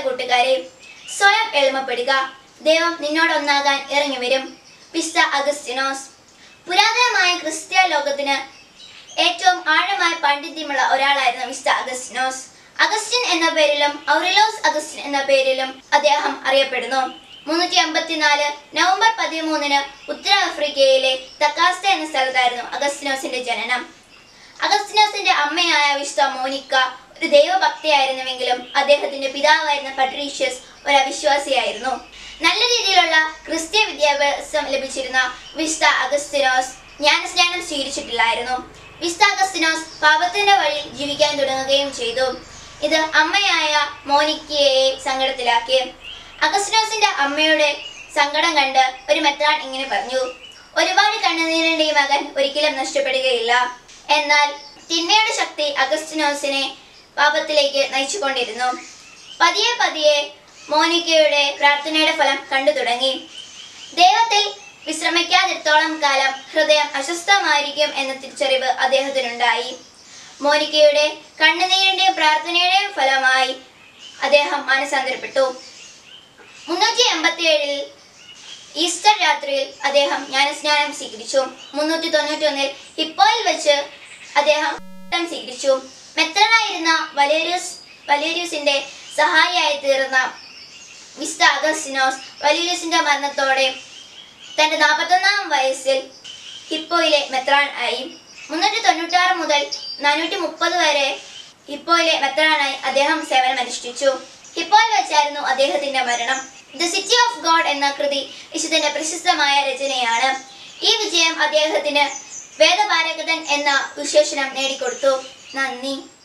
കൂട്ടുകാരെ സ്വയം എളിമപ്പെടുക ദൈവം നിന്നോടൊന്നാകാൻ ഇറങ്ങി വരും വിശുദ്ധ അഗസ്റ്റിനോസ് പുരാതനമായ ക്രിസ്ത്യ ലോകത്തിന് ഏറ്റവും ആഴമായ പാണ്ഡിത്യമുള്ള ഒരാളായിരുന്നു വിശുദ്ധ അഗസ്റ്റിനോസ് അഗസ്റ്റിൻ എന്ന പേരിലും ഔറിലോസ് അഗസ്റ്റിൻ എന്ന പേരിലും അദ്ദേഹം അറിയപ്പെടുന്നു മുന്നൂറ്റി അമ്പത്തിനാല് നവംബർ പതിമൂന്നിന് ഉത്തരാഫ്രിക്കയിലെ തക്കാസ്ത എന്ന സ്ഥലത്തായിരുന്നു അഗസ്റ്റിനോസിന്റെ ജനനം അഗസ്റ്റിനോസിന്റെ അമ്മയായ വിശുദ്ധ മോനിക്ക ഒരു ദൈവഭക്തിയായിരുന്നുവെങ്കിലും അദ്ദേഹത്തിന്റെ പിതാവായിരുന്ന പട്രീഷ്യസ് ഒരു അവിശ്വാസിയായിരുന്നു നല്ല രീതിയിലുള്ള ക്രിസ്ത്യ വിദ്യാഭ്യാസം ലഭിച്ചിരുന്ന വിശുദ്ധ അഗസ്റ്റിനോസ് ജ്ഞാനസ്നാനം സ്വീകരിച്ചിട്ടില്ലായിരുന്നു വിശുദ്ധ അഗസ്റ്റിനോസ് പാപത്തിന്റെ വഴിയിൽ ജീവിക്കാൻ തുടങ്ങുകയും ചെയ്തു ഇത് അമ്മയായ മോനിക്കയെ സങ്കടത്തിലാക്കി അഗസ്റ്റിനോസിന്റെ അമ്മയുടെ സങ്കടം കണ്ട് ഒരു മെത്രാൻ ഇങ്ങനെ പറഞ്ഞു ഒരുപാട് കണ്ണുനീരിന്റെ ഈ മകൻ ഒരിക്കലും നഷ്ടപ്പെടുകയില്ല എന്നാൽ തിന്മയുടെ ശക്തി അഗസ്റ്റിനോസിനെ പാപത്തിലേക്ക് നയിച്ചുകൊണ്ടിരുന്നു പതിയെ പതിയെ മോനിക്കയുടെ പ്രാർത്ഥനയുടെ ഫലം കണ്ടു തുടങ്ങി ദൈവത്തിൽ വിശ്രമിക്കാതിടത്തോളം കാലം ഹൃദയം അസ്വസ്ഥമായിരിക്കും എന്ന തിരിച്ചറിവ് അദ്ദേഹത്തിനുണ്ടായി മോനിക്കയുടെ കണ്ണുനീരിന്റെയും പ്രാർത്ഥനയുടെയും ഫലമായി അദ്ദേഹം മാനസാന്തരപ്പെട്ടു മുന്നൂറ്റി എൺപത്തി ഏഴിൽ ഈസ്റ്റർ രാത്രിയിൽ അദ്ദേഹം ജ്ഞാനസ്നാനം സ്വീകരിച്ചു മുന്നൂറ്റി തൊണ്ണൂറ്റി ഒന്നിൽ ഹിപ്പോയിൽ വെച്ച് അദ്ദേഹം പട്ടം സ്വീകരിച്ചു മെത്രനായിരുന്ന വലേരിയസ് വലേരിയസിന്റെ സഹായിയായി തീർന്ന വിസ്ത അഗസ്റ്റിനോസ് വലേരിയസിന്റെ മരണത്തോടെ തന്റെ നാൽപ്പത്തൊന്നാം വയസ്സിൽ ഹിപ്പോയിലെ മെത്രാൻ ആയി മുന്നൂറ്റി തൊണ്ണൂറ്റാറ് മുതൽ നാനൂറ്റി മുപ്പത് വരെ ഹിപ്പോയിലെ മെത്രാനായി അദ്ദേഹം സേവനമനുഷ്ഠിച്ചു ഹിപ്പോയിൽ വെച്ചായിരുന്നു അദ്ദേഹത്തിന്റെ മരണം ദ സിറ്റി ഓഫ് ഗോഡ് എന്ന കൃതി വിശുദ്ധന്റെ പ്രശസ്തമായ രചനയാണ് ഈ വിജയം അദ്ദേഹത്തിന് വേദപാരകതൻ എന്ന വിശേഷണം നേടിക്കൊടുത്തു നന്ദി